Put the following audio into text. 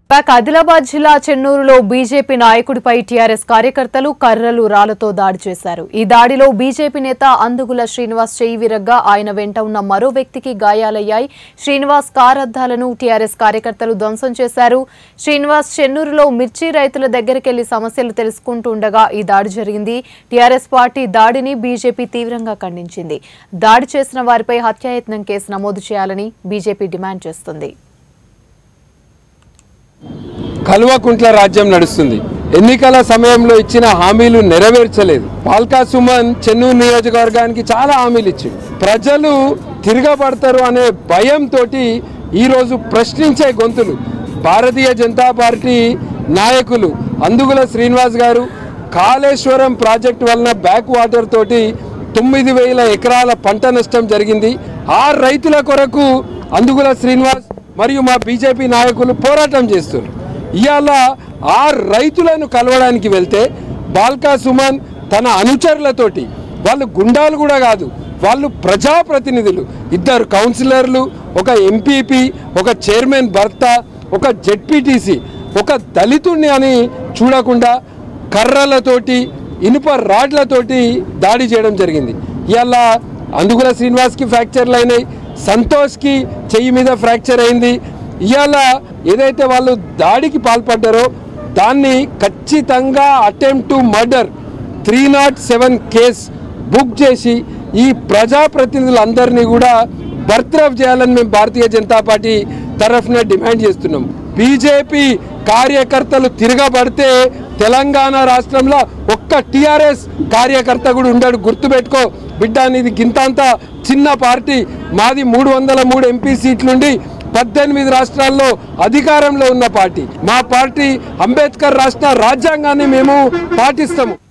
పాక్ ఆదిలాబాద్ జిల్లా చెన్నూరులో BJP నాయకుడిపై TRS కార్యకర్తలు కర్రలు రాళ్లతో దాడి చేశారు ఈ దాడిలో బీజేపీ నేత అందుగుల శ్రీనివాస్ చేయి విరగ్గా ఆయన వెంట ఉన్న మరో వ్యక్తికి గాయాలయ్యాయి శ్రీనివాస్ కార్ అద్దాలను టీఆర్ఎస్ కార్యకర్తలు ధ్వంసం చేశారు శ్రీనివాస్ చెన్నూరులో మిర్చి రైతుల దగ్గరికెళ్లి సమస్యలు తెలుసుకుంటుండగా ఈ దాడి జరిగింది టీఆర్ఎస్ పార్టీ దాడిని బీజేపీ తీవ్రంగా ఖండించింది దాడి చేసిన వారిపై హత్యాయత్నం కేసు నమోదు చేయాలని బీజేపీ డిమాండ్ చేస్తుంది కల్వకుంట్ల రాజ్యం నడుస్తుంది ఎన్నికల సమయంలో ఇచ్చిన హామీలు నెరవేర్చలేదు పాల్కా సుమన్ చెన్నూరు నియోజకవర్గానికి చాలా హామీలు ఇచ్చింది ప్రజలు తిరగబడతారు అనే భయంతో ఈరోజు ప్రశ్నించే గొంతులు భారతీయ జనతా పార్టీ నాయకులు అందుగుల శ్రీనివాస్ గారు కాళేశ్వరం ప్రాజెక్టు వలన బ్యాక్ వాటర్ తోటి తొమ్మిది వేల ఎకరాల పంట నష్టం జరిగింది ఆ రైతుల కొరకు అందుగుల శ్రీనివాస్ మరియు మా బీజేపీ నాయకులు పోరాటం చేస్తున్నారు ఇవాళ ఆ రైతులను కలవడానికి వెళ్తే బాల్కా సుమన్ తన అనుచరులతోటి వాళ్ళు గుండాలు కూడా కాదు వాళ్ళు ప్రజాప్రతినిధులు ఇద్దరు కౌన్సిలర్లు ఒక ఎంపీపీ ఒక చైర్మన్ భర్త ఒక జెడ్పీటీసీ ఒక దళితుడిని అని చూడకుండా కర్రలతోటి ఇనుప రాడ్లతోటి దాడి చేయడం జరిగింది ఇవాళ అందుగుల శ్రీనివాస్కి ఫ్రాక్చర్లు అయినాయి సంతోష్కి చెయ్యి మీద ఫ్రాక్చర్ అయింది ఇవాళ ఏదైతే వాళ్ళు దాడికి పాల్పడ్డారో దాన్ని ఖచ్చితంగా attempt to murder three not seven case book చేసి ఈ ప్రజాప్రతినిధులందరినీ కూడా బర్త్రఫ్ చేయాలని మేము భారతీయ జనతా పార్టీ తరఫున డిమాండ్ చేస్తున్నాం బీజేపీ కార్యకర్తలు తిరగబడితే తెలంగాణ రాష్ట్రంలో ఒక్క టిఆర్ఎస్ కార్యకర్త కూడా ఉండడు గుర్తుపెట్టుకో బిడ్డ నీది గింతంత చిన్న పార్టీ మాది మూడు వందల మూడు ఎంపీ సీట్లుండి పద్దెనిమిది రాష్ట్రాల్లో అధికారంలో ఉన్న పార్టీ మా పార్టీ అంబేద్కర్ రాష్ట్ర రాజ్యాంగాన్ని మేము పాటిస్తాము